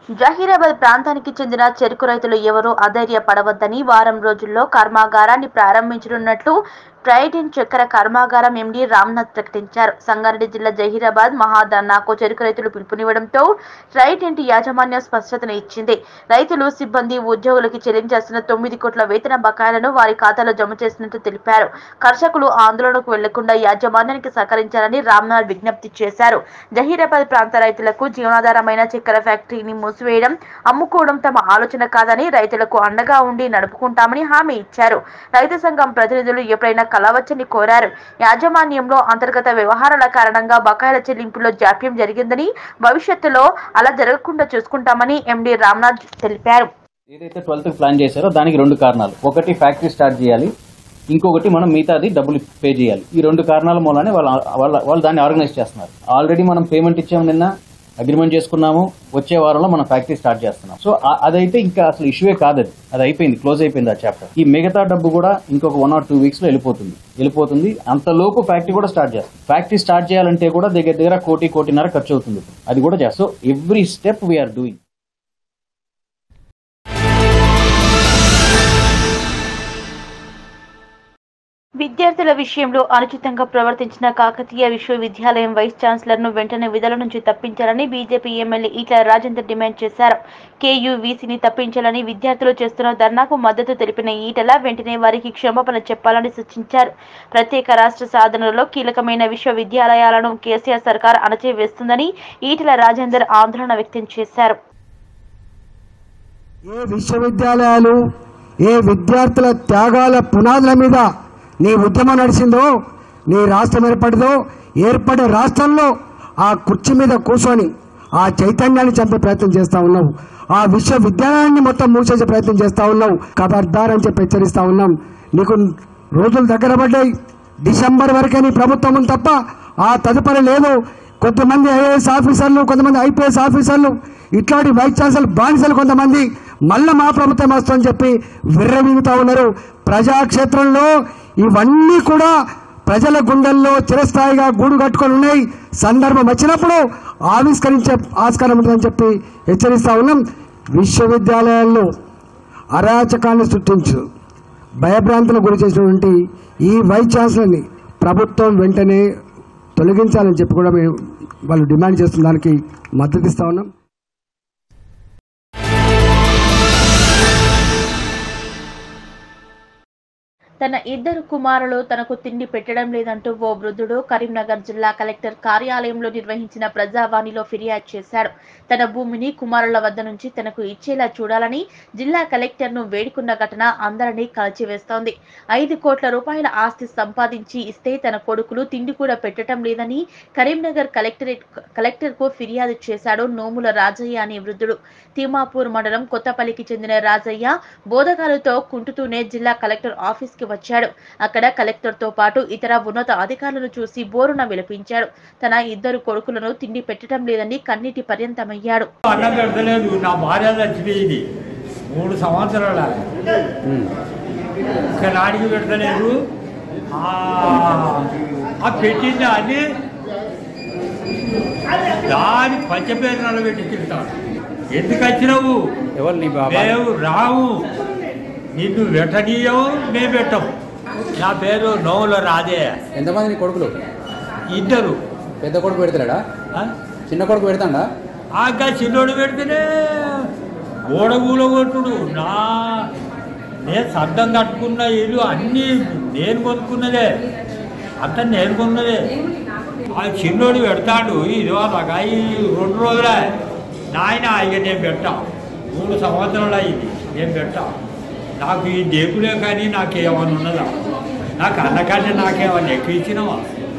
జహీరాబాద్ ప్రాంతానికి చెందిన చెరుకు రైతులు ఎవరూ అధైర్యపడవద్దని వారం రోజుల్లో కర్మాగారాన్ని ప్రారంభించనున్నట్లు ట్రైడెంట్ చక్కెర కర్మాగారం ఎండీ రామ్నాథ్ ప్రకటించారు సంగారెడ్డి జిల్లా జహీరాబాద్ మహాదన్నాకు చెరుకు రైతులు పిలుపునివ్వడంతో ట్రైడెంట్ యాజమాన్యం స్పష్టతను ఇచ్చింది రైతులు సిబ్బంది ఉద్యోగులకి చెల్లించాల్సిన తొమ్మిది కోట్ల వేతన బకాయిలను వారి ఖాతాలో జమ చేసినట్టు తెలిపారు కర్షకులు ఆందోళనకు వెళ్లకుండా యాజమాన్యానికి సహకరించాలని రామ్నాథ్ విజ్ఞప్తి చేశారు జహీరాబాద్ ప్రాంత రైతులకు జీవనాధారమైన చక్కెర ఫ్యాక్టరీని మూసివేయడం అమ్ముకోవడం తమ ఆలోచన కాదని రైతులకు అండగా ఉండి నడుపుకుంటామని హామీ ఇచ్చారు రైతు సంఘం ప్రతినిధులు ఎప్పుడైనా కలవచ్చని కోరారు యాజమాన్యంలో అంతర్గత వ్యవహారాల కారణంగా బకాయిల చెల్లింపులో జాప్యం జరిగిందని భవిష్యత్తులో అలా జరగకుండా చూసుకుంటామని ఎండి రామ్నాథ్ తెలిపారు ఏదైతే ట్వెల్త్ ప్లాన్ చేశారో దానికి రెండు కారణాలు ఒకటి ఫ్యాక్టరీ స్టార్ట్ చేయాలి ఇంకొకటి మనం మిగతాది డబ్బులు పే చేయాలి ఈ రెండు కారణాల మూలనే వాళ్ళ వాళ్ళ వాళ్ళు దాన్ని ఆర్గనైజ్ చేస్తున్నారు ఆల్రెడీ మనం పేమెంట్ ఇచ్చాము నిన్న అగ్రిమెంట్ చేసుకున్నాము వచ్చే వారంలో మనం ఫ్యాక్టరీ స్టార్ట్ చేస్తున్నాం సో ఆ- అదైతే ఇంకా అసలు ఇష్యూవే కాదు అది అది అయిపోయింది క్లోజ్ అయిపోయింది ఆ చాప్టర్ ఈ మిగతా డబ్బు కూడా ఇంకొక వన్ ఆర్ టూ వీక్స్ లో వెళ్ళిపోతుంది వెళ్ళిపోతుంది అంతలోపు ఫ్యాక్టరీ కూడా స్టార్ట్ చేస్తాం ఫ్యాక్టరీ స్టార్ట్ చేయాలంటే కూడా దగ్గర దగ్గర కోటి కోటిన్నర ఖర్చు అవుతుంది అది కూడా చేస్తాం so every step we are doing విద్యార్థుల విషయంలో అనుచితంగా ప్రవర్తించిన కాకతీయ విశ్వవిద్యాలయం వైస్ ఛాన్సలర్ ను వెంటనే విధుల నుంచి తప్పించాలని BJP MLA Eatala Rajender demand చేశారు కేయూవీసీని తప్పించాలని విద్యార్థులు చేస్తున్న ధర్నాకు మద్దతు తెలిపిన ఈటల వెంటనే వారికి క్షమాపణ చెప్పాలని సూచించారు ప్రత్యేక రాష్ట్ర సాధనలో కీలకమైన విశ్వవిద్యాలయాలను కేసీఆర్ సర్కార్ అణచివేస్తుందని ఈటల రాజేందర్ ఆందోళన వ్యక్తం చేశారు ఏ విశ్వవిద్యాలయాలు ఏ విద్యార్థుల త్యాగాల పునాదుల మీద నీ ఉద్యమం నడిచిందో నీ రాష్ట్రం ఏర్పడిందో ఏర్పడే రాష్ట్రంలో ఆ కుర్చీ మీద కూర్చొని ఆ చైతన్యాన్ని చంపే ప్రయత్నం చేస్తా ఉన్నావు ఆ విశ్వవిద్యాలయాన్ని మొత్తం మూసేసే ప్రయత్నం చేస్తా ఉన్నావు ఖబర్దార్ అని చెప్పి హెచ్చరిస్తా ఉన్నాం నీకు రోజులు దగ్గర పడ్డాయి డిసెంబర్ వరకే నీ ప్రభుత్వం ఉంది తప్ప ఆ తదుపరి లేదు కొంతమంది ఐఏఎస్ ఆఫీసర్లు కొంతమంది ఐపీఎస్ ఆఫీసర్లు ఇట్లాంటి వైస్ ఛాన్సలర్ బానిసలు కొంతమంది మళ్ళా మా ప్రభుత్వం వస్తుందని చెప్పి విర్రవీగుతా ఉన్నారు ప్రజాక్షేత్రంలో ఇవన్నీ కూడా ప్రజల గుండెల్లో చిరస్థాయిగా గూడు కట్టుకొని ఉన్నాయి సందర్భం వచ్చినప్పుడు ఆవిష్కరించే ఆస్కారం ఉంటుందని చెప్పి హెచ్చరిస్తా ఉన్నాం విశ్వవిద్యాలయాల్లో అరాచకాన్ని సృష్టించు భయభ్రాంతులకు గురి చేసినటువంటి ఈ వైస్ ఛాన్సలర్ని ప్రభుత్వం వెంటనే తొలగించాలని చెప్పి కూడా మేము వాళ్ళు డిమాండ్ చేస్తున్న దానికి మద్దతు ఇస్తా ఉన్నాం తన ఇద్దరు కుమారులు తనకు తిండి పెట్టడం లేదంటూ ఓ వృద్ధుడు కరీంనగర్ జిల్లా కలెక్టర్ కార్యాలయంలో నిర్వహించిన ప్రజావాణిలో ఫిర్యాదు చేశాడు తన భూమిని కుమారుల వద్ద నుంచి తనకు ఇచ్చేలా చూడాలని జిల్లా కలెక్టర్ను వేడుకున్న ఘటన అందరినీ కలిచివేస్తోంది ఐదు కోట్ల రూపాయల ఆస్తి సంపాదించి ఇస్తే తన కొడుకులు తిండి కూడా పెట్టడం లేదని కరీంనగర్ కలెక్టరేట్ కలెక్టర్కు ఫిర్యాదు చేశాడు నోముల రాజయ్య అనే వృద్ధుడు తిమాపూర్ మండలం కొత్తపల్లికి చెందిన రాజయ్య బోధకాలతో కుంటుతూనే జిల్లా కలెక్టర్ ఆఫీస్కి వచ్చాడు అక్కడ కలెక్టర్తో పాటు ఇతర ఉన్నత అధికారులను చూసి బోరున విలపించాడు తన ఇద్దరు కొడుకులను తిండి పెట్టడం లేదని కన్నీటి పర్యంతమయ్యాడు అన్నం పెడతలేదు నా భార్య చచ్చిపోయింది మూడు సంవత్సరాల ఒక్క నాడికి పెడతలేదు ఆ- ఆ పెట్టింది అది దాని పంచపేరణలు పెట్టి తింటాను ఎందుకు వచ్చినావు ఎవరు నీ బాబా మేము రావు నిన్ను పెట్టనీయము మేము పెట్టము నా పేరు నోముల రాజే ఎంతమంది నీ కొడుకులు ఇద్దరు పెద్ద కొడుకు పెడతాడా ఆ? చిన్న కొడుకు పెడతాడా ఆగా చిన్నోడు పెడితేనే గోడగూల కొట్టుడు నా నేను సర్దం కట్టుకున్న ఇల్లు అన్నీ నేను కొనుక్కున్నదే అంతా నేను కొన్నదే ఆ చిన్నోడు పెడతాడు ఇది అలాగా ఈ రెండు రోజులే నాయన ఇక నేను పెట్టా మూడు సంవత్సరాలు అయింది నేను పెట్టా నాకు ఈ దేవుడే కానీ నాకేమన్నా ఉన్నదా నాకు అన్నకంటే నాకేమన్నా ఎక్కువ ఇచ్చినావా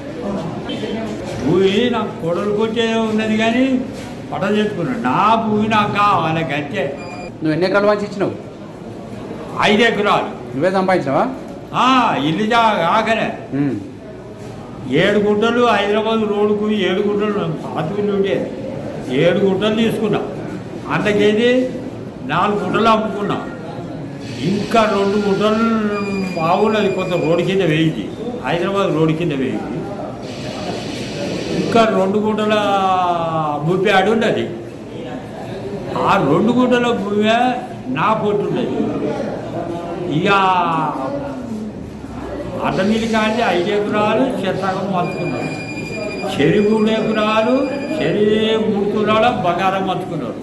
భూమి నాకు కొడలు కొట్టే ఉన్నది కానీ పట చేసుకున్నాను నా భూమి నాకు కావాలి అంతే నువ్వు ఎన్ని ఎకరాలు వాంచి ఇచ్చినావు ఐదు ఎకరాలు నువ్వే సంపాదించినావా ఆ, ఇల్లు జా ఆఖరే ఉమ్. ఏడు గుంటలు హైదరాబాద్ రోడ్డుకు ఏడు గుంటలు పాతిళ్ళు ఉండే ఏడు గుంటలు తీసుకున్నా అంతకేది నాలుగు గుంటలు అమ్ముకున్నా ఇంకా రెండు గుంటలు బాగున్నది కొంత రోడ్డు కింద వేయింది హైదరాబాద్ రోడ్డు కింద వేయింది ఇంకా రెండు గుంటల ముప్పై ఆడు ఉన్నది ఆ రెండు గుంటల భూమే నా పొట్టున్నది ఇక అడ్డనీళ్ళు కానీ ఐదు ఎకరాలు చెత్తగం మలుచుకున్నారు చెరి మూడు ఎకరాలు చెరి మూడు తులాల బంగారం మలుచుకున్నారు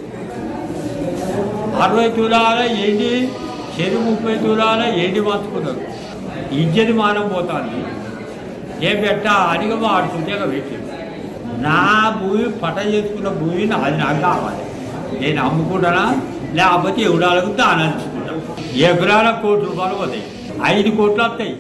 అరవై తులాల ఎండి చెరి ముప్పై తులాల ఎండి మలుచుకున్నారు ఇజ్జతి మానం పోతాను ఏ పెట్ట అడిగ ఆడుతుంటే పెట్టి నా భూమి పట చేసుకున్న భూమి అది నాకు కావాలి నేను అమ్ముకుంటానా లేకపోతే ఎవడాలకు దాని అంచుకుంటా ఎకరాల కోటి రూపాయలు పోతాయి ఐదు కోట్లు వస్తాయి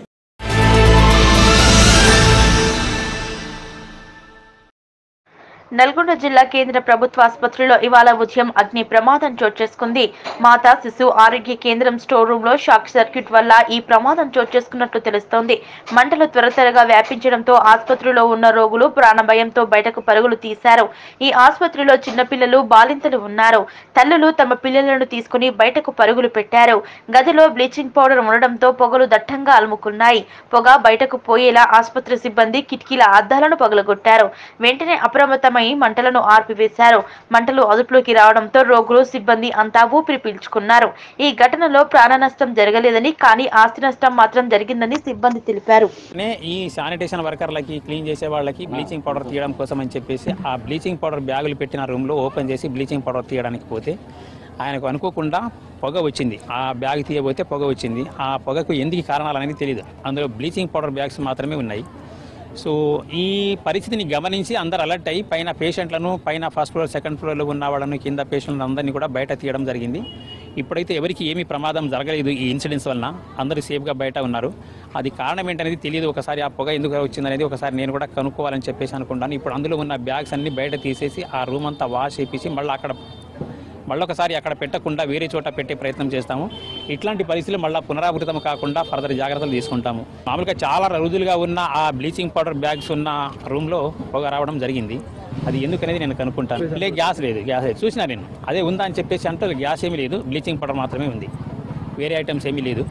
నల్గొండ జిల్లా కేంద్ర ప్రభుత్వ ఆసుపత్రిలో ఇవాళ ఉదయం అగ్ని ప్రమాదం చోటు చేసుకుంది మాతా శిశు ఆరోగ్య కేంద్రం స్టోర్ రూమ్ లో షార్ట్ సర్క్యూట్ వల్ల ఈ ప్రమాదం చోటు చేసుకున్నట్లు తెలుస్తోంది మంటలు త్వర త్వరగా వ్యాపించడంతో ఆసుపత్రిలో ఉన్న రోగులు ప్రాణభయంతో బయటకు పరుగులు తీశారు ఈ ఆసుపత్రిలో చిన్నపిల్లలు బాలింతలు ఉన్నారు తల్లులు తమ పిల్లలను తీసుకుని బయటకు పరుగులు పెట్టారు గదిలో బ్లీచింగ్ పౌడర్ ఉండడంతో పొగలు దట్టంగా అలుముకున్నాయి పొగ బయటకు పోయేలా ఆసుపత్రి సిబ్బంది కిటికీల అద్దాలను పగలగొట్టారు వెంటనే అప్రమత్తమై మంటలను ఆర్పివేశారు మంటలు అదుపులోకి రావడంతో రోగులు సిబ్బంది అంతా ఊపిరి పీల్చుకున్నారు ఈ ఘటనలో ప్రాణ నష్టం జరగలేదని కానీ ఆస్తి నష్టం మాత్రం జరిగిందని సిబ్బంది తెలిపారు నే ఈ శానిటేషన్ వర్కర్లకి క్లీన్ చేసే వాళ్ళకి బ్లీచింగ్ పౌడర్ తీయడం కోసం అని చెప్పేసి ఆ బ్లీచింగ్ పౌడర్ బ్యాగులు పెట్టిన రూమ్లో ఓపెన్ చేసి బ్లీచింగ్ పౌడర్ తీయడానికి పోతే ఆయనకు అనుకోకుండా పొగ వచ్చింది ఆ బ్యాగ్ తీయబోతే పొగ వచ్చింది ఆ పొగకు ఎందుకు కారణాలు అనేది తెలియదు అందులో బ్లీచింగ్ పౌడర్ బ్యాగ్స్ మాత్రమే ఉన్నాయి సో ఈ పరిస్థితిని గమనించి అందరు అలర్ట్ అయ్యి పైన పేషెంట్లను పైన ఫస్ట్ ఫ్లోర్ సెకండ్ ఫ్లోర్లో ఉన్న వాళ్ళను కింద పేషెంట్లను అందరినీ కూడా బయట తీయడం జరిగింది ఇప్పుడైతే ఎవరికి ఏమీ ప్రమాదం జరగలేదు ఈ ఇన్సిడెంట్స్ వలన అందరూ సేఫ్గా బయట ఉన్నారు అది కారణం ఏంటనేది తెలియదు ఒకసారి ఆ పొగ ఎందుకు వచ్చిందనేది ఒకసారి నేను కూడా కనుక్కోవాలని చెప్పేసి అనుకుంటాను ఇప్పుడు అందులో ఉన్న బ్యాగ్స్ అన్ని బయట తీసేసి ఆ రూమ్ అంతా వాష్ చేపించి మళ్ళీ అక్కడ మళ్ళీ ఒకసారి అక్కడ పెట్టకుండా వేరే చోట పెట్టే ప్రయత్నం చేస్తాము ఇట్లాంటి పరిస్థితులు మళ్ళీ పునరావృతం కాకుండా ఫర్దర్ జాగ్రత్తలు తీసుకుంటాము మామూలుగా చాలా రోజులుగా ఉన్న ఆ బ్లీచింగ్ పౌడర్ బ్యాగ్స్ ఉన్న రూమ్లో పొగ రావడం జరిగింది అది ఎందుకనేది నేను కనుక్కుంటాను లే గ్యాస్ లేదు గ్యాస్ లేదు చూసినా నేను అదే ఉందా అని చెప్పేసి అంటే గ్యాస్ ఏమీ లేదు బ్లీచింగ్ పౌడర్ మాత్రమే ఉంది వేరే ఐటమ్స్ ఏమీ లేదు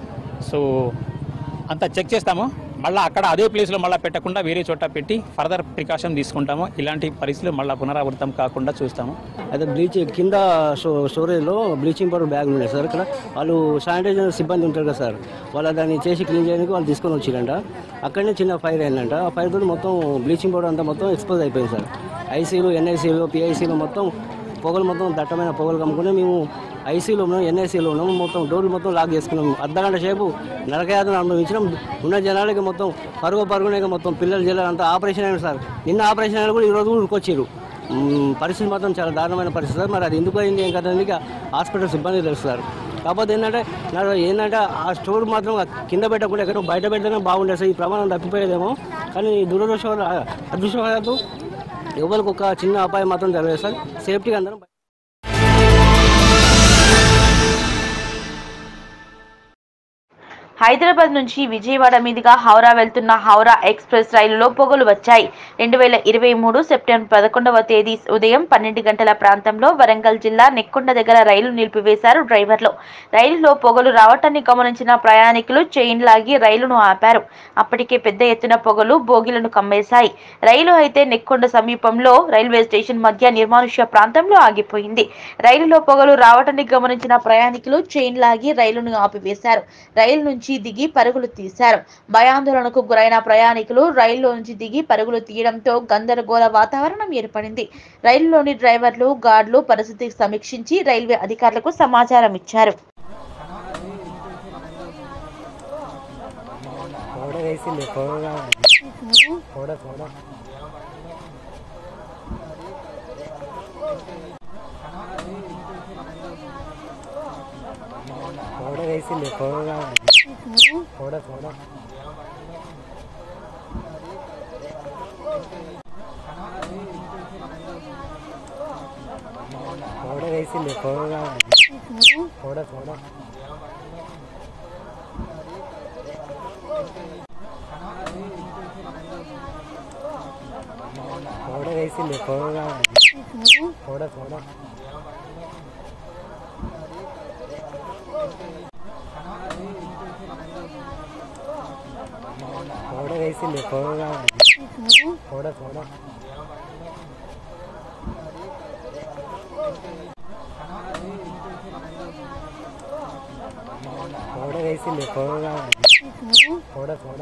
సో అంతా చెక్ చేస్తాము మళ్ళీ అక్కడ అదే ప్లేస్లో మళ్ళీ పెట్టకుండా వేరే చోట పెట్టి ఫర్దర్ ప్రికాషన్ తీసుకుంటాము ఇలాంటి పరిస్థితులు మళ్ళీ పునరావృతం కాకుండా చూస్తాము అయితే బ్లీచ్ కింద స్టో స్టోరేజ్లో బ్లీచింగ్ పౌడర్ బ్యాగ్ ఉన్నాయి సార్ ఇక్కడ వాళ్ళు శానిటైజర్ సిబ్బంది ఉంటారు కదా సార్ వాళ్ళు దాన్ని చేసి క్లీన్ చేయడానికి వాళ్ళు తీసుకొని వచ్చిరంట అక్కడనే చిన్న ఫైర్ అయిందంట ఆ ఫైర్ తోటి మొత్తం బ్లీచింగ్ పౌడర్ అంతా మొత్తం ఎక్స్పోజ్ అయిపోయింది సార్ ఐసీలు ఎన్ఐసీలు పిఐసీలు మొత్తం పొగలు మొత్తం దట్టమైన పొగలు కమ్ముకుని మేము ఐసీలో ఉన్నాం ఎన్ఐసీలో ఉన్నాం మొత్తం డోర్లు మొత్తం లాక్ చేసుకున్నాం అర్ధగంట సేపు నరకయాతన అనుభవించడం ఉన్న జనాలకి మొత్తం పరుగు పరుగునే మొత్తం పిల్లలు జిల్లాలు అంతా ఆపరేషన్ అయిన సార్ నిన్న ఆపరేషన్ అయినా కూడా ఈరోజు కూడా ఉరికొచ్చారు మ్మ్, పరిస్థితి మాత్రం చాలా దారుణమైన పరిస్థితి సార్ మరి అది ఎందుకు అయింది ఏం కదా ఇక హాస్పిటల్ సిబ్బంది తెలుసు సార్ కాకపోతే ఏంటంటే నాకు ఏంటంటే ఆ స్టోర్ మాత్రం కింద పెట్టకుండా ఎక్కడో బయట పెడితేనే బాగుండేది సార్ ఈ ప్రమాదం తప్పిపోయేదేమో కానీ దురదృష్టం అదృష్టవశాత్తు ఎవరికి ఒక చిన్న అపాయం మాత్రం జరగలేదు సార్ సేఫ్టీగా అందరం హైదరాబాద్ నుంచి విజయవాడ మీదుగా హౌరా వెళ్తున్న హౌరా ఎక్స్ప్రెస్ రైలులో పొగలు వచ్చాయి రెండు వేల ఇరవై మూడు సెప్టెంబర్ పదకొండవ తేదీ ఉదయం పన్నెండు గంటల ప్రాంతంలో వరంగల్ జిల్లా నెక్కొండ దగ్గర రైలు నిలిపివేశారు డ్రైవర్లు రైలులో పొగలు రావటాన్ని గమనించిన ప్రయాణికులు చైన్ లాగి రైలును ఆపారు అప్పటికే పెద్ద ఎత్తున పొగలు బోగిలను కమ్మేశాయి రైలు అయితే నెక్కొండ సమీపంలో రైల్వే స్టేషన్ మధ్య నిర్మానుష్య ప్రాంతంలో ఆగిపోయింది రైలులో పొగలు రావటాన్ని గమనించిన ప్రయాణికులు చైన్ లాగి రైలును ఆపివేశారు రైలు నుంచి దిగి పరుగులు తీశారు భయాందోళనకు గురైన ప్రయాణికులు రైల్లో నుంచి దిగి పరుగులు తీయడంతో గందరగోళ వాతావరణం ఏర్పడింది రైలులోని డ్రైవర్లు గార్డులు పరిస్థితి సమీక్షించి రైల్వే అధికారులకు సమాచారం ఇచ్చారు వేసింది పొగ పొడ పొడ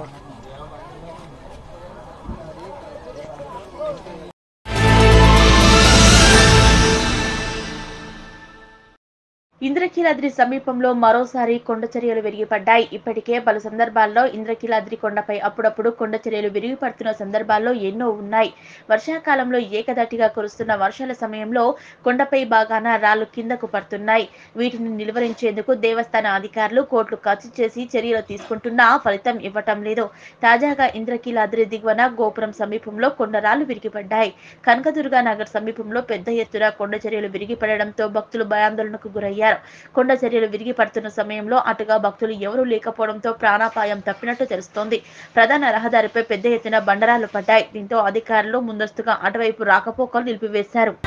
ఇంద్రకీలాద్రి సమీపంలో మరోసారి కొండ చర్యలు విరిగిపడ్డాయి ఇప్పటికే పలు సందర్భాల్లో ఇంద్రకీలాద్రి కొండపై అప్పుడప్పుడు కొండ చర్యలు విరిగిపడుతున్న సందర్భాల్లో ఎన్నో ఉన్నాయి వర్షాకాలంలో ఏకదాటిగా కురుస్తున్న వర్షాల సమయంలో కొండపై బాగాన రాళ్లు కిందకు పడుతున్నాయి వీటిని నిలువరించేందుకు దేవస్థాన అధికారులు కోట్లు ఖర్చు చేసి చర్యలు తీసుకుంటున్నా ఫలితం ఇవ్వటం లేదు తాజాగా ఇంద్రకీలాద్రి దిగువన గోపురం సమీపంలో కొండరాళ్లు విరిగిపడ్డాయి కనకదుర్గా నగర్ సమీపంలో పెద్ద ఎత్తున కొండ చర్యలు విరిగిపడడంతో భక్తులు భయాందోళనకు గురయ్యారు కొండ చర్యలు విరిగిపడుతున్న సమయంలో అటుగా భక్తులు ఎవరూ లేకపోవడంతో ప్రాణాపాయం తప్పినట్టు తెలుస్తోంది ప్రధాన రహదారిపై పెద్ద ఎత్తున బండరాలు పడ్డాయి దీంతో అధికారులు ముందస్తుగా అటువైపు రాకపోకలు నిలిపివేశారు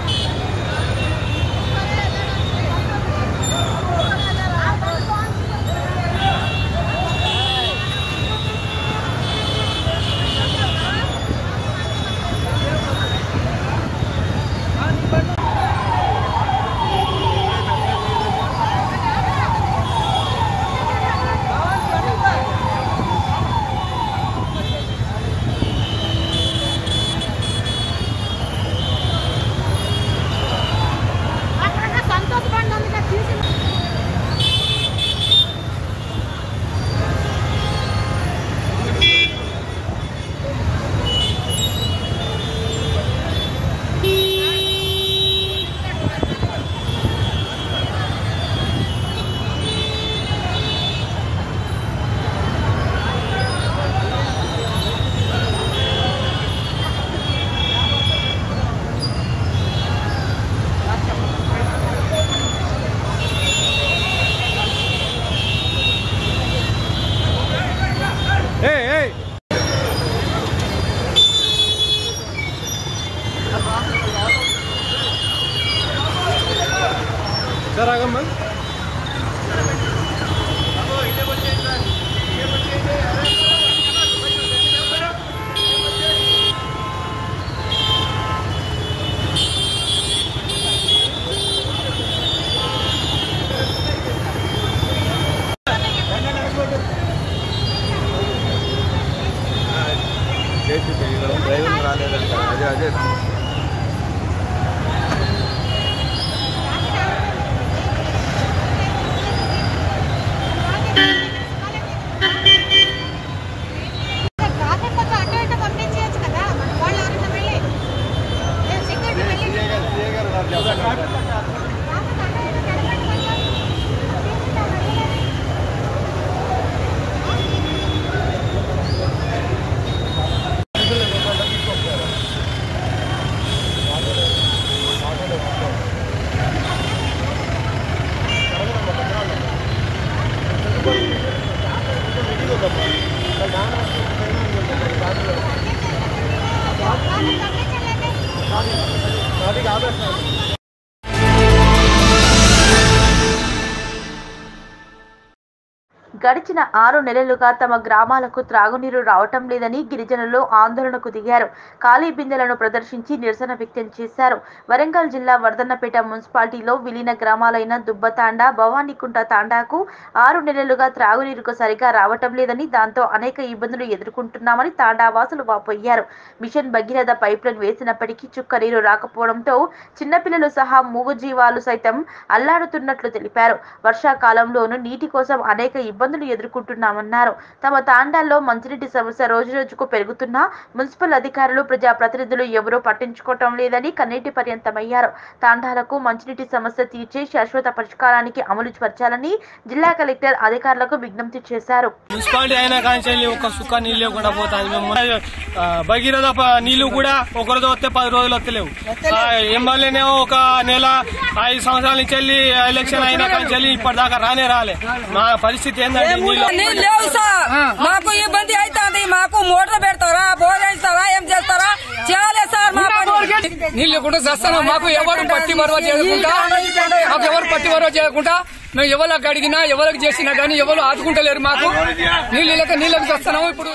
గడిచిన ఆరు నెలలుగా తమ గ్రామాలకు త్రాగునీరు రావటం లేదని గిరిజనులు ఆందోళనకు దిగారు ఖాళీ బిందెలను ప్రదర్శించి నిరసన వ్యక్తం చేశారు వరంగల్ జిల్లా వర్ధన్నపేట మున్సిపాలిటీలో విలీన గ్రామాలైన దుబ్బతాండా భవానీకుంట తాండాకు ఆరు నెలలుగా త్రాగునీరుకు సరిగా రావటం లేదని దాంతో అనేక ఇబ్బందులు ఎదుర్కొంటున్నామని తాండా వాసులు వాపోయారు మిషన్ భగీరథ పైప్ లైన్ వేసినప్పటికీ చుక్క నీరు రాకపోవడంతో చిన్నపిల్లలు సహా మూగజీవాలు సైతం అల్లాడుతున్నట్లు తెలిపారు వర్షాకాలంలోనూ నీటి కోసం అనేక ఇబ్బందులు ఎదుర్కొంటున్నామన్నారు తమ తాండాల్లో మంచినీటి సమస్య రోజురోజుకు పెరుగుతున్నా మున్సిపల్ అధికారులు ప్రజాప్రతినిధులు ఎవరూ పట్టించుకోవటం లేదని కన్నీటి పర్యంతమయ్యారు తాండాలకు మంచినీటి సమస్య తీర్చే శాశ్వత పరిష్కారానికి అమలు పరచాలని జిల్లా కలెక్టర్ అధికారులకు విజ్ఞప్తి చేశారు మున్సిపాలిటీ అయినా కానీ ఒక సుక్క నీళ్ళు లేకుండా పోతుంది మేము ఆ, భగీరథ ప- నీళ్లు కూడా ఒక రోజు వస్తే పది రోజులు వస్తలేవు ఆ, ఎమ్మెల్యేనేమో ఒక నెల ఐదు సంవత్సరాల నుంచి వెళ్ళి ఎలక్షన్ అయినా కానీ వెళ్ళి ఇప్పటిదాకా రానే రాలే మా పరిస్థితి ఏంటంటే నీళ్ళు నీళ్ళు లేవు సార్ మాకు ఇబ్బంది అవుతుంది మాకు మోటార్ పెడతారా బోర్ వేస్తారా ఏం చేస్తారా చేయాలి సార్ మా పని. నీళ్ళు కూడా చేస్తాను మాకు ఎవరు పట్టి మరవ చేయకుండా మాకు ఎవరు పట్టి మరవ చేయకుండా మేము ఎవరికి అడిగినా ఎవరికి చేసినా కానీ ఎవరు ఆదుకుంటలేరు మాకు నీళ్ళు లేక నీళ్ళకి చేస్తున్నాము ఇప్పుడు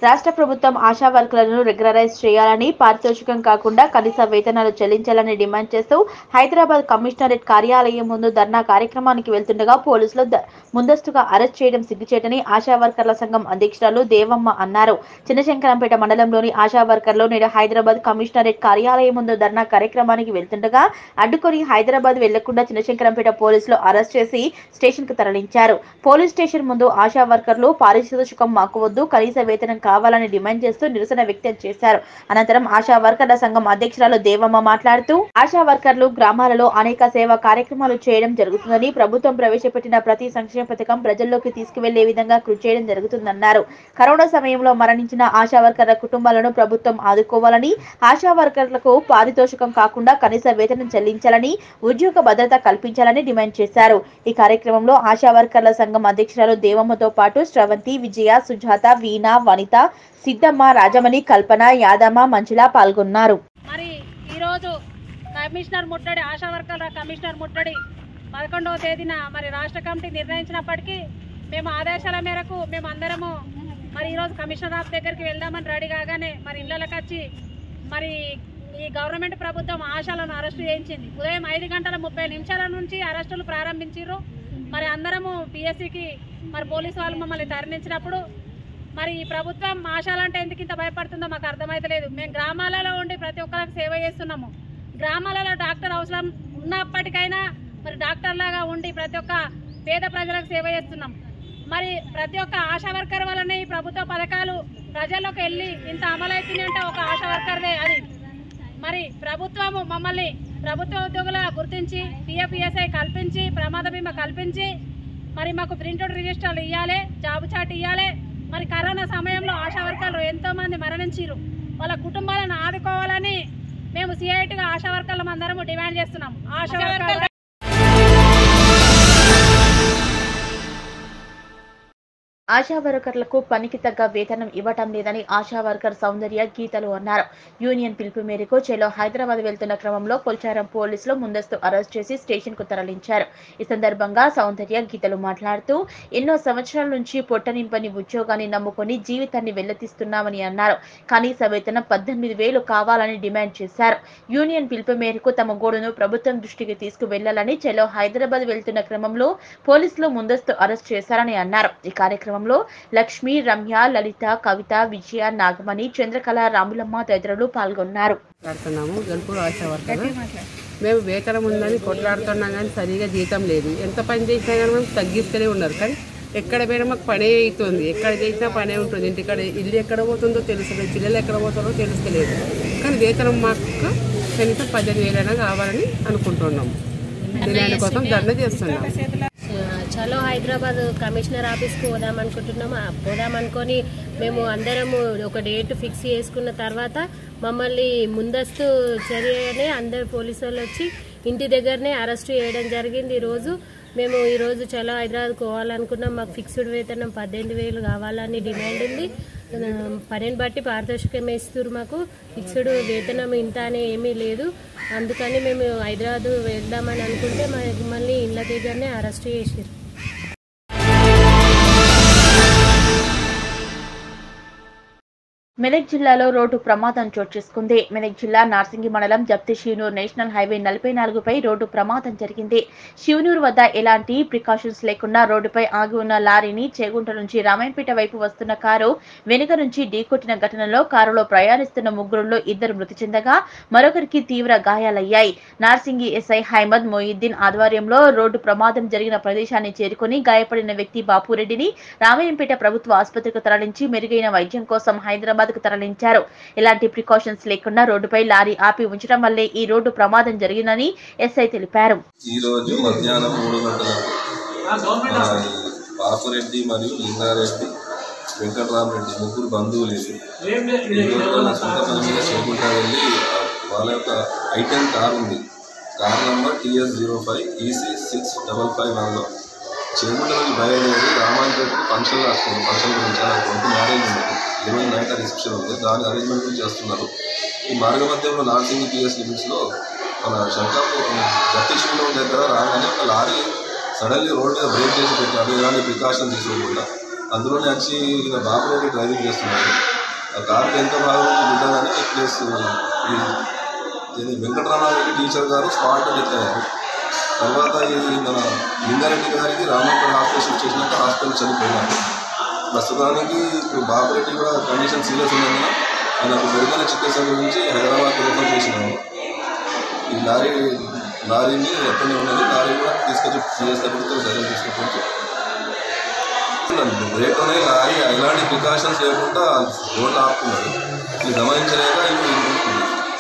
రాష్ట్ర ప్రభుత్వం ఆశా వర్కర్లను రెగ్యులరైజ్ చేయాలని పారితోషికం కాకుండా కనీస వేతనాలు చెల్లించాలని డిమాండ్ చేస్తూ హైదరాబాద్ కమిషనరేట్ కార్యాలయం ముందు ధర్నా కార్యక్రమానికి వెళ్తుండగా పోలీసులు ద- ముందస్తుగా అరెస్ట్ చేయడం సిగ్గుచేటని ఆశా వర్కర్ల సంఘం అధ్యక్షురాలు దేవమ్మ అన్నారు చిన్నశంకరంపేట మండలంలోని ఆశా వర్కర్లు నేడు హైదరాబాద్ కమిషనరేట్ కార్యాలయం ముందు ధర్నా కార్యక్రమానికి వెళ్తుండగా అడ్డుకొని హైదరాబాద్ వెళ్లకుండా చిన్నశంకరంపేట పోలీసులు అరెస్ట్ చేసి స్టేషన్ కు తరలించారు పోలీస్ స్టేషన్ ముందు ఆశా వర్కర్లు పారితోషికం మాకు వద్దు కనీస వేతనం కావాలని డిమాండ్ చేస్తూ నిరసన వ్యక్తం చేశారు అనంతరం ఆశా వర్కర్ల సంఘం అధ్యక్షురాలు దేవమ్మ మాట్లాడుతూ ఆశా వర్కర్లు గ్రామాలలో అనేక సేవా కార్యక్రమాలు చేయడం జరుగుతుందని ప్రభుత్వం ప్రవేశపెట్టిన ప్రతి సంక్షేమ పథకం ప్రజల్లోకి తీసుకువెళ్లే విధంగా కృషి చేయడం జరుగుతుందన్నారు కరోనా సమయంలో మరణించిన ఆశా వర్కర్ల కుటుంబాలను ప్రభుత్వం ఆదుకోవాలని ఆశా వర్కర్లకు పారితోషికం కాకుండా కనీస వేతనం చెల్లించాలని ఉద్యోగ భద్రత కల్పించాలని డిమాండ్ చేశారు ఈ కార్యక్రమంలో ఆశా వర్కర్ల సంఘం అధ్యక్షురాలు దేవమ్మతో పాటు శ్రవంతి విజయ సుజాత వీణ వనిత సిద్ధమ్మ రాజమణి కల్పన యాదమ్మ మంజుల పాల్గొన్నారు మరి ఈరోజు కమిషనర్ ముట్టడి ఆశా వర్కర్ల కమిషనర్ ముట్టడి పదకొండవ తేదీన మరి రాష్ట్ర కమిటీ నిర్ణయించినప్పటికీ మేము ఆదేశాల మేరకు మేము అందరము మరి ఈరోజు కమిషనర్ ఆఫ్ దగ్గరికి వెళ్దామని రెడీ కాగానే మరి ఇళ్ళకి వచ్చి మరి ఈ గవర్నమెంట్ ప్రభుత్వం ఆశాలను అరెస్టు చేయించింది ఉదయం ఐదు గంటల ముప్పై నిమిషాల నుంచి అరెస్టులు ప్రారంభించారు మరి అందరము పిఎస్సికి మరి పోలీసు వాళ్ళు మమ్మల్ని తరలించినప్పుడు మరి ఈ ప్రభుత్వం ఆశాలంటే ఎందుకు ఇంత భయపడుతుందో మాకు అర్థమైతలేదు మేము గ్రామాలలో ఉండి ప్రతి ఒక్కరికి సేవ చేస్తున్నాము గ్రామాలలో డాక్టర్ అవసరం ఉన్నప్పటికైనా మరి డాక్టర్ లాగా ఉండి ప్రతి ఒక్క పేద ప్రజలకు సేవ చేస్తున్నాం మరి ప్రతి ఒక్క ఆశా వర్కర్ వల్లనే ఈ ప్రభుత్వ పథకాలు ప్రజల్లోకి వెళ్ళి ఇంత అమలవుతుంది అంటే ఒక ఆశా వర్కర్దే అది మరి ప్రభుత్వము మమ్మల్ని ప్రభుత్వ ఉద్యోగులుగా గుర్తించి పిఎఫ్ఈఎస్ఐ కల్పించి ప్రమాద బీమా కల్పించి మరి మాకు ప్రింటెడ్ రిజిస్టర్లు ఇవ్వాలి జాబ్ చాట్ ఇవ్వాలి మరి కరోనా సమయంలో ఆశా వర్కర్లు ఎంతో మంది మరణించారు వాళ్ళ కుటుంబాలను ఆదుకోవాలని మేము సిఐటిగా ఆశా వర్కర్లు అందరము డిమాండ్ చేస్తున్నాం ఆశా వర్కర్లు ఆశా వర్కర్లకు పనికి తగ్గ వేతనం ఇవ్వటం లేదని ఆశా వర్కర్ సౌందర్య గీతలు అన్నారు యూనియన్ పిలుపు మేరకు చెలో హైదరాబాద్ వెళ్తున్న క్రమంలో కొల్చారం పోలీసులు ముందస్తు అరెస్ట్ చేసి స్టేషన్ కు తరలించారు ఈ సందర్భంగా సౌందర్య గీతలు మాట్లాడుతూ ఎన్నో సంవత్సరాల నుంచి పొట్టనింపని ఉద్యోగాన్ని నమ్ముకొని జీవితాన్ని వెల్లతిస్తున్నామని అన్నారు కనీస వేతనం పద్దెనిమిది వేలు కావాలని డిమాండ్ చేశారు యూనియన్ పిలుపు మేరకు తమ గోడును ప్రభుత్వం దృష్టికి తీసుకువెళ్లాలని చెలో హైదరాబాద్ వెళ్తున్న క్రమంలో పోలీసులు ముందస్తు అరెస్ట్ చేశారని అన్నారు ఈ కార్యక్రమంలో లక్ష్మి రమ్య లలిత కవిత విజయ నాగమణి చంద్రకళ రాములమ్మ తదితరులు పాల్గొన్నారు మాట్లాడుతున్నాము గల్పూర్ ఆశా వర్కర్ మేము వేతనం ఉందని కొట్లాడుతున్నాం కానీ సరిగా జీతం లేదు ఎంత పని చేసినా కానీ మేము తగ్గిస్తూనే ఉన్నారు కానీ ఎక్కడ పోయినా మాకు పనే అవుతుంది ఎక్కడ చేసినా పనే ఉంటుంది ఇంటికాడ ఇల్లు ఎక్కడ పోతుందో తెలుస్తలేదు పిల్లలు ఎక్కడ పోతారో తెలుస్తలేదు కానీ వేతనం మాకు కనీసం పద్దెనిమిది వేలైనా కావాలని అనుకుంటున్నాము దాని కోసం దండ చేస్తున్నాం చలో హైదరాబాద్ కమిషనర్ ఆఫీస్కి పోదాం అనుకుంటున్నాము ఆ పోదాం అనుకొని మేము అందరము ఒక డేట్ ఫిక్స్ చేసుకున్న తర్వాత మమ్మల్ని ముందస్తు చర్యనే అందరు పోలీసు వాళ్ళు వచ్చి ఇంటి దగ్గరనే అరెస్ట్ చేయడం జరిగింది ఈరోజు మేము ఈరోజు చలో హైదరాబాద్ పోవాలనుకున్నాం మాకు ఫిక్స్డ్ వేతనం పద్దెనిమిది వేలు కావాలని డిమాండ్ ఉంది ఆ, పనిని బట్టి పారితోషికం ఇస్తారు మాకు ఫిక్స్డ్ వేతనం ఇంత అని ఏమీ లేదు అందుకని మేము హైదరాబాద్ వెళ్దామని అనుకుంటే మమ్మల్ని ఇళ్ళ దగ్గరనే అరెస్ట్ చేసారు మెదక్ జిల్లాలో రోడ్డు ప్రమాదం చోటు చేసుకుంది మెదక్ జిల్లా నార్సింగి మండలం జప్తి శివనూరు నేషనల్ హైవే నలభై నాలుగుపై రోడ్డు ప్రమాదం జరిగింది శివనూరు వద్ద ఎలాంటి ప్రికాషన్స్ లేకుండా రోడ్డుపై ఆగి ఉన్న లారీని చేగుంట నుంచి రామాయంపేట వైపు వస్తున్న కారు వెనుక నుంచి ఢీకొట్టిన ఘటనలో కారులో ప్రయాణిస్తున్న ముగ్గురులో ఇద్దరు మృతి చెందగా మరొకరికి తీవ్ర గాయాలయ్యాయి నార్సింగి ఎస్ఐ హైమద్ మొయిద్దీన్ ఆధ్వర్యంలో రోడ్డు ప్రమాదం జరిగిన ప్రదేశాన్ని చేరుకుని గాయపడిన వ్యక్తి బాపురెడ్డిని రామాయంపేట ప్రభుత్వ ఆసుపత్రికి తరలించి మెరుగైన వైద్యం కోసం హైదరాబాద్ కు తరలించారు ఎలాంటి ప్రికాషన్స్ లేకుండా రోడ్డుపై లారీ ఆపి ఉంచడం వల్లే ఈ రోడ్డు ప్రమాదం జరిగిందని ఎస్ఐ తెలిపారు ఈ రోజు మధ్యాహ్నం మూడు గంటలకు మన పాపురెడ్డి మరియు లింగారెడ్డి వెంకటరామరెడ్డి ముగ్గురు బంధువులు ఇది ఈ రోజు వాళ్ళ సొంత పని మీద చేకుంటా వెళ్ళి ఆ, వాళ్ళ యొక్క ఐటెన్ కార్ ఉంది car number TS zero five EC six double five వన్లో చేకుంట నుంచి బయలుదేరి రామాయణపేటకు ఫంక్షన్ వస్తుంది ఫంక్షన్ గురించి అలా కొంత మ్యారేజ్ ఉంది ఈరోజు నైట్ రిసెప్షన్ ఉంది దాని అరేంజ్మెంట్ గురించి చేస్తున్నారు ఈ మార్గ మధ్యంలో నార్సింగ్ టీఎస్ లిమిట్స్లో మన శంకాపూర్ గతిశీలం దగ్గర రాగానే ఒక లారీ సడన్లీ రోడ్ మీద బ్రేక్ చేసి పెట్టాడు ఎలాంటి ప్రికాషన్ తీసుకోకుండా అందులోనే వచ్చి ఈయన బాబురెడ్డి డ్రైవింగ్ చేస్తున్నాడు ఆ కారు వెనుక భాగం నుంచి గుద్దాలని ప్లస్ ఈ ఇది వెంకటరామారెడ్డి టీచర్ గారు స్పాట్ డెత్ అయ్యారు తర్వాత ఈ మన లింగారెడ్డి గారికి రామంపేట హాస్పిటల్ షిఫ్ట్ చేసినాక హాస్పిటల్ చనిపోయినారు ప్రస్తుతానికి ఇప్పుడు బాబురెడ్డి కూడా కండిషన్ సీరియస్ ఉన్నందున ఆయనకు మెరుగైన చికిత్స గురించి హైదరాబాద్ రిఫర్ చేసినాము ఈ లారీ లారీని ఎక్కడనే ఉన్నది లారీ కూడా తీసుకొచ్చి సిఎస్ దగ్గరికి దగ్గర తీసుకొచ్చి రేట్లోనే లారీ ఎలాంటి ప్రికాషన్స్ లేకుండా రోడ్లు ఆపుకున్నాడు ఇది గమనించలేక ఇది ఇంకొకటి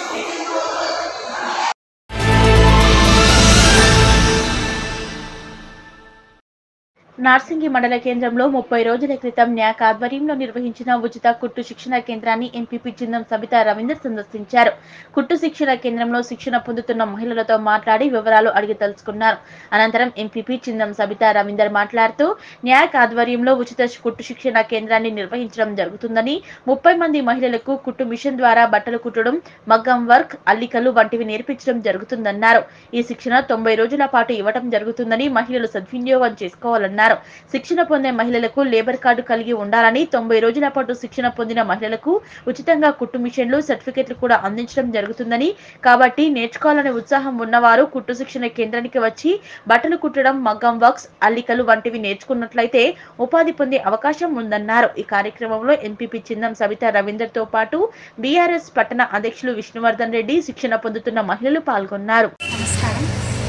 నార్సింగి మండల కేంద్రంలో ముప్పై రోజుల క్రితం న్యాక్ ఆధ్వర్యంలో నిర్వహించిన ఉచిత కుట్టు శిక్షణ కేంద్రాన్ని ఎంపీపీ చిందం సబితా రవీందర్ సందర్శించారు కుట్టు శిక్షణ కేంద్రంలో శిక్షణ పొందుతున్న మహిళలతో మాట్లాడి వివరాలు అడిగి తెలుసుకున్నారు అనంతరం ఎంపీపీ చిందం సబితా రవీందర్ మాట్లాడుతూ న్యాక్ ఆధ్వర్యంలో ఉచిత కుట్టు శిక్షణ కేంద్రాన్ని నిర్వహించడం జరుగుతుందని ముప్పై మంది మహిళలకు కుట్టు మిషన్ ద్వారా బట్టలు కుట్టడం మగ్గం వర్క్ అల్లికలు వంటివి నేర్పించడం జరుగుతుందన్నారు ఈ శిక్షణ తొంభై రోజుల పాటు ఇవ్వడం జరుగుతుందని మహిళలు సద్వినియోగం చేసుకోవాలన్నారు శిక్షణ పొందే మహిళలకు లేబర్ కార్డు కలిగి ఉండాలని తొంభై రోజుల పాటు శిక్షణ పొందిన మహిళలకు ఉచితంగా కుట్టు మిషన్లు సర్టిఫికెట్లు కూడా అందించడం జరుగుతుందని కాబట్టి నేర్చుకోవాలనే ఉత్సాహం ఉన్నవారు కుట్టు శిక్షణ కేంద్రానికి వచ్చి బట్టలు కుట్టడం మగ్గం వర్క్స్ అల్లికలు వంటివి నేర్చుకున్నట్లయితే ఉపాధి పొందే అవకాశం ఉందన్నారు ఈ కార్యక్రమంలో ఎంపీపీ చిందం సవిత రవీందర్ తో పాటు బీఆర్ఎస్ పట్టణ అధ్యక్షులు విష్ణువర్ధన్ రెడ్డి శిక్షణ పొందుతున్న మహిళలు పాల్గొన్నారు నమస్కారం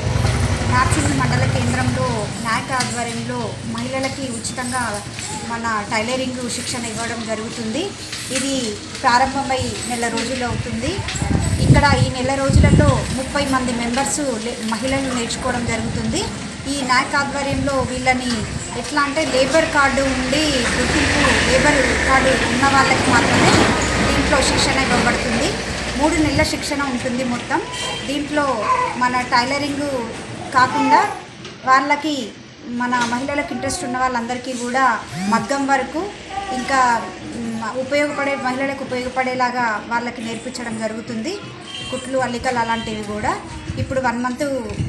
నార్సింగ్ మండల కేంద్రంలో నాయక్ ఆధ్వర్యంలో మహిళలకి ఉచితంగా మన టైలరింగ్ శిక్షణ ఇవ్వడం జరుగుతుంది ఇది ప్రారంభమై నెల రోజులు అవుతుంది ఇక్కడ ఈ నెల రోజులలో ముప్పై మంది మెంబర్స్ మహిళలు నేర్చుకోవడం జరుగుతుంది ఈ నాయక్ ఆధ్వర్యంలో వీళ్ళని ఎట్లా అంటే లేబర్ కార్డు ఉండి గుర్తింపు లేబర్ కార్డు ఉన్న వాళ్ళకి మాత్రమే దీంట్లో శిక్షణ ఇవ్వబడుతుంది మూడు నెలల శిక్షణ ఉంటుంది మొత్తం దీంట్లో మన టైలరింగ్ కాకుండా వాళ్ళకి మన మహిళలకు ఇంట్రెస్ట్ ఉన్న వాళ్ళందరికీ కూడా మగ్గం వరకు ఇంకా మ్, ఉపయోగపడే మహిళలకు ఉపయోగపడేలాగా వాళ్ళకి నేర్పించడం జరుగుతుంది కుట్లు అల్లికలు అలాంటివి కూడా ఇప్పుడు వన్ మంత్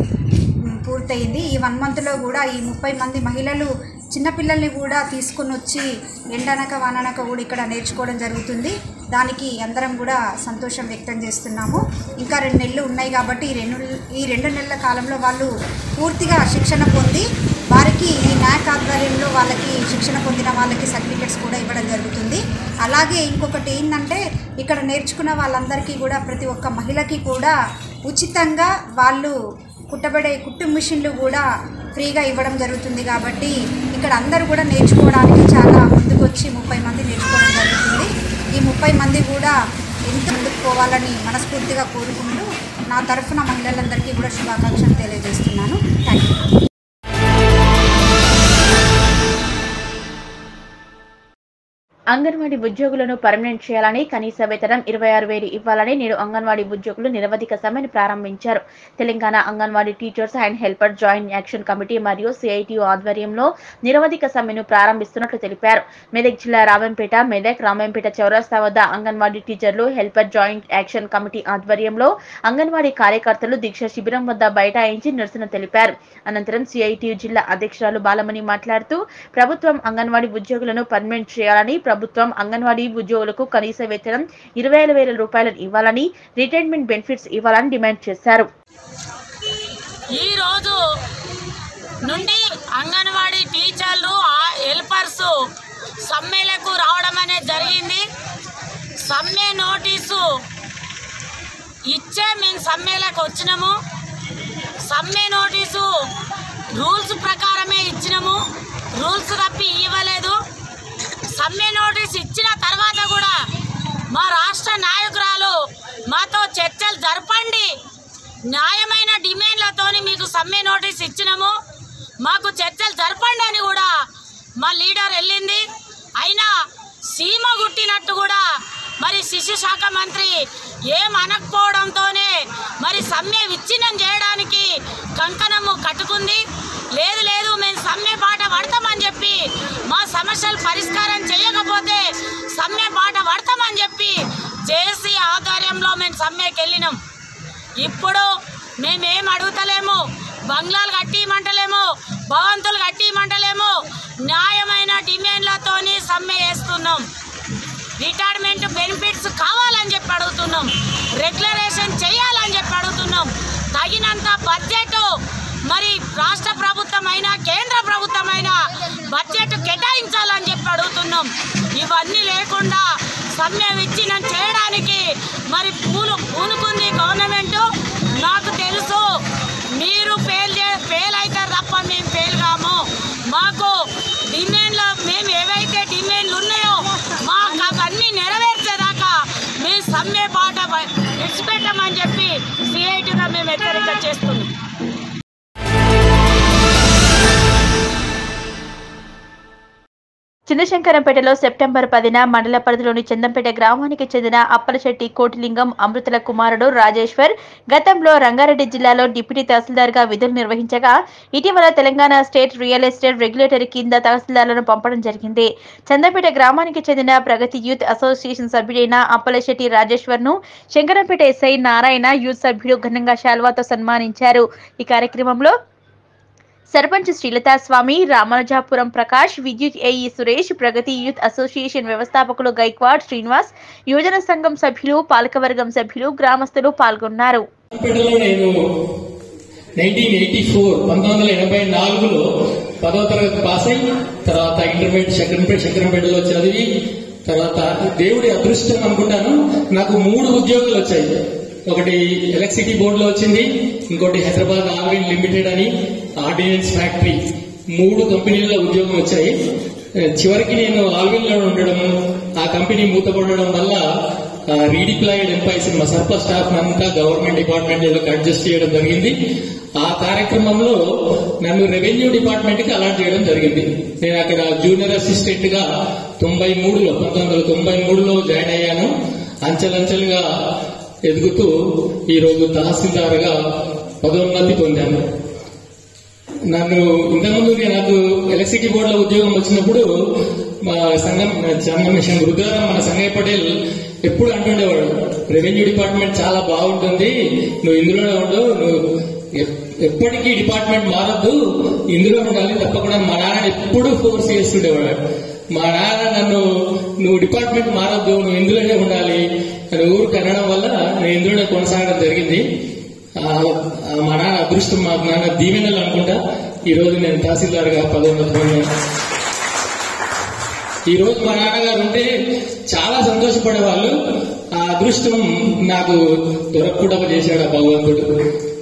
మ్, పూర్తయింది ఈ వన్ మంత్లో కూడా ఈ ముప్పై మంది మహిళలు చిన్నపిల్లల్ని కూడా తీసుకొని వచ్చి ఎండనక వాననక కూడా ఇక్కడ నేర్చుకోవడం జరుగుతుంది దానికి అందరం కూడా సంతోషం వ్యక్తం చేస్తున్నాము ఇంకా రెండు నెలలు ఉన్నాయి కాబట్టి ఈ రెండు ఈ రెండు నెలల కాలంలో వాళ్ళు పూర్తిగా శిక్షణ పొంది వారికి ఈ న్యాక్ ఆధ్వర్యంలో వాళ్ళకి శిక్షణ పొందిన వాళ్ళకి సర్టిఫికెట్స్ కూడా ఇవ్వడం జరుగుతుంది అలాగే ఇంకొకటి ఏంటంటే ఇక్కడ నేర్చుకున్న వాళ్ళందరికీ కూడా ప్రతి ఒక్క మహిళకి కూడా ఉచితంగా వాళ్ళు కుట్టబడే కుట్టు మిషన్లు కూడా ఫ్రీగా ఇవ్వడం జరుగుతుంది కాబట్టి ఇక్కడ అందరూ కూడా నేర్చుకోవడానికి చాలా ముందుకొచ్చి ముప్పై మంది నేర్చుకోవడం జరుగుతుంది ఈ ముప్పై మంది కూడా ఎంత ముందుకు పోవాలని మనస్ఫూర్తిగా కోరుకుంటూ నా తరఫున మహిళలందరికీ కూడా శుభాకాంక్షలు తెలియజేస్తున్నాను థ్యాంక్ యూ అంగన్వాడీ ఉద్యోగులను పర్మనెంట్ చేయాలని కనీస వేతనం ఇరవై ఆరు వేలు ఇవ్వాలని నేడు అంగన్వాడీ ఉద్యోగులు నిరవధిక సమ్మెను ప్రారంభించారు Telangana Anganwadi teachers and helper joint action committee మరియు సిఐటియు ఆధ్వర్యంలో నిరవధిక సమ్మెను ప్రారంభిస్తున్నట్లు తెలిపారు మెదక్ జిల్లా రామంపేట మెదక్ రామంపేట చౌరస్తా వద్ద అంగన్వాడీ టీచర్లు హెల్పర్ జాయింట్ యాక్షన్ కమిటీ ఆధ్వర్యంలో అంగన్వాడీ కార్యకర్తలు దీక్ష శిబిరం వద్ద బైఠాయించి నిరసన తెలిపారు అనంతరం సిఐటియు జిల్లా అధ్యక్షురాలు బాలమణి మాట్లాడుతూ ప్రభుత్వం అంగన్వాడీ ఉద్యోగులను పర్మనెంట్ చేయాలని ప్రభుత్వం అంగన్వాడీ ఉద్యోగులకు కనీస వేతనం ఇరవై ఐదు వేల రూపాయలను ఇవ్వాలని రిటైర్మెంట్ బెనిఫిట్స్ ఇవ్వాలని డిమాండ్ చేశారు ఈ రోజు నుండి అంగన్వాడీ టీచర్లు ఆ- హెల్పర్స్ సమ్మెలకు రావడం అనేది జరిగింది సమ్మె నోటీసు ఇచ్చే మేము సమ్మెలకు వచ్చినాము సమ్మె నోటీసు రూల్స్ ప్రకారమే ఇచ్చినాము రూల్స్ తప్పి ఇవ్వలేదు సమ్మె నోటీస్ ఇచ్చిన తర్వాత కూడా మా రాష్ట్ర నాయకురాలు మాతో చర్చలు జరపండి న్యాయమైన డిమాండ్లతోని మీకు సమ్మె నోటీస్ ఇచ్చినాము మాకు చర్చలు జరపండి అని కూడా మా లీడర్ వెళ్ళింది అయినా సీమ గుట్టినట్టు కూడా మరి శిశు శాఖ మంత్రి ఏం అనకపోవడంతోనే మరి సమ్మె విచ్ఛిన్నం చేయడానికి కంకణము కట్టుకుంది లేదు లేదు మేము సమ్మె పాట పడతామని చెప్పి మా సమస్యలు పరిష్కారం చేయకపోతే సమ్మె పాట పడతామని చెప్పి జేసీ ఆధ్వర్యంలో మేము సమ్మెకి వెళ్ళినాం ఇప్పుడు మేమేం అడుగుతలేము బంగ్లాలు కట్టిమంటలేము భవంతులు కట్టిమంటలేము న్యాయమైన డిమాండ్లతో అడుగుతున్నాం రిటైర్మెంట్ బెనిఫిట్స్ కావాలని చెప్పి అడుగుతున్నాం రెగ్యులరేషన్ చేయాలని చెప్పి అడుగుతున్నాం తగినంత బడ్జెట్ మరి రాష్ట్ర ప్రభుత్వం అయినా కేంద్ర ప్రభుత్వం అయినా బడ్జెట్ కేటాయించాలని చెప్పి అడుగుతున్నాం ఇవన్నీ లేకుండా సమ్మె విచ్ఛిన్నం చేయడానికి మరి పూలు పూనుకుంది గవర్నమెంట్ నాకు తెలుసు మీరు ఫెయిల్ చే ఫెయిల్ అవుతారు తప్ప మేము ఫెయిల్ కాము మాకు డిమాండ్లో మేము ఏవైతే డిమాండ్లు ఉన్నాయో మాకు అవన్నీ నెరవేర్చేదాకా మీ సమ్మె పాట విడిచిపెట్టమని చెప్పి సిఐటిగా మేము హెచ్చరిక చేస్తున్నాం చిన్నశంకరంపేటలో సెప్టెంబర్ పదిన మండల పరిధిలోని చందంపేట గ్రామానికి చెందిన అప్పలశెట్టి కోటిలింగం అమృతుల కుమారుడు రాజేశ్వర్ గతంలో రంగారెడ్డి జిల్లాలో డిప్యూటీ తహసీల్దార్గా విధులు నిర్వహించగా ఇటీవల Telangana state real estate regulatory కింద తహసీల్దార్లను పంపడం జరిగింది చందంపేట గ్రామానికి చెందిన ప్రగతి యూత్ అసోసియేషన్ సభ్యుడైన అప్పలశెట్టి రాజేశ్వర్ ను శంకరంపేట ఎస్ఐ నారాయణ యూత్ సభ్యుడు ఘనంగా శాల్వాతో సన్మానించారు ఈ కార్యక్రమంలో సర్పంచ్ శ్రీలతా స్వామి రామానుజాపురం ప్రకాష్ విద్యుత్ AE Suresh Pragathi youth association వ్యవస్థాపకులు గైక్వాడ్ శ్రీనివాస్ యువజన సంఘం సభ్యులు పాలకవర్గం సభ్యులు గ్రామస్తులు పాల్గొన్నారు పేటలో నేను నైన్టీన్ ఎయిటీ ఫోర్ పంతొమ్మిది వందల ఎనభై నాలుగులో పదవ తరగతి పాస్ అయి తర్వాత ఇంటర్మీడియట్ శంకరంపేట శంకరంపేటలో చదివి తర్వాత దేవుడి అదృష్టం అనుకుంటాను నాకు మూడు ఉద్యోగాలు వచ్చాయి ఒకటి ఎలక్ట్రిసిటీ బోర్డులో వచ్చింది ఇంకోటి హైదరాబాద్ ఆర్విన్ లిమిటెడ్ అని ఆర్డినెన్స్ ఫ్యాక్టరీ మూడు కంపెనీల్లో ఉద్యోగం వచ్చాయి చివరికి నేను ఆల్విన్ లో ఉండడం ఆ కంపెనీ మూతపడడం వల్ల రీడిప్లాయిడ్ ఎంప్లాయీస్ మా సర్పస్ స్టాఫ్ అంతా గవర్నమెంట్ డిపార్ట్మెంట్ లో అడ్జస్ట్ చేయడం జరిగింది ఆ కార్యక్రమంలో నన్ను రెవెన్యూ డిపార్ట్మెంట్ కి అలాట్ చేయడం జరిగింది నేను అక్కడ జూనియర్ అసిస్టెంట్ గా తొంభై మూడులో పంతొమ్మిది వందల తొంభై మూడులో జాయిన్ అయ్యాను అంచెలంచెలుగా ఎదుగుతూ ఈ రోజు తహసీల్దార్ గా పదోన్నతి పొందాను నన్ను ఇంతకుముందు నేను నాకు ఎలక్ట్రిసిటీ బోర్డులో ఉద్యోగం వచ్చినప్పుడు మా సంఘం సంఘం రుద్రారాం మన సంగయ్య పటేల్ ఎప్పుడు అంటుండేవాడు రెవెన్యూ డిపార్ట్మెంట్ చాలా బాగుంటుంది నువ్వు ఇందులోనే ఉండు నువ్వు ఎప్- ఎప్పటికీ డిపార్ట్మెంట్ మారద్దు ఇందులో ఉండాలి తప్పకుండా మా నాన్న ఎప్పుడు ఫోర్స్ చేస్తుండేవాడు మా నాన్న నన్ను నువ్వు డిపార్ట్మెంట్ మారద్దు నువ్వు ఇందులోనే ఉండాలి అని ఊరికి అనడం వల్ల నేను ఇందులోనే కొనసాగడం జరిగింది ఆ, ఆ, మా నాన్న అదృష్టం మా నాన్న దీవెనలు అనుకుంటా ఈ రోజు నేను తహసీల్దార్ గా పదోన్నతి పొందాను ఈ రోజు మా నాన్నగారు ఉంటే చాలా సంతోషపడేవాళ్ళు ఆ అదృష్టం నాకు దొరకకుండా చేశాడు ఆ భగవంతుడు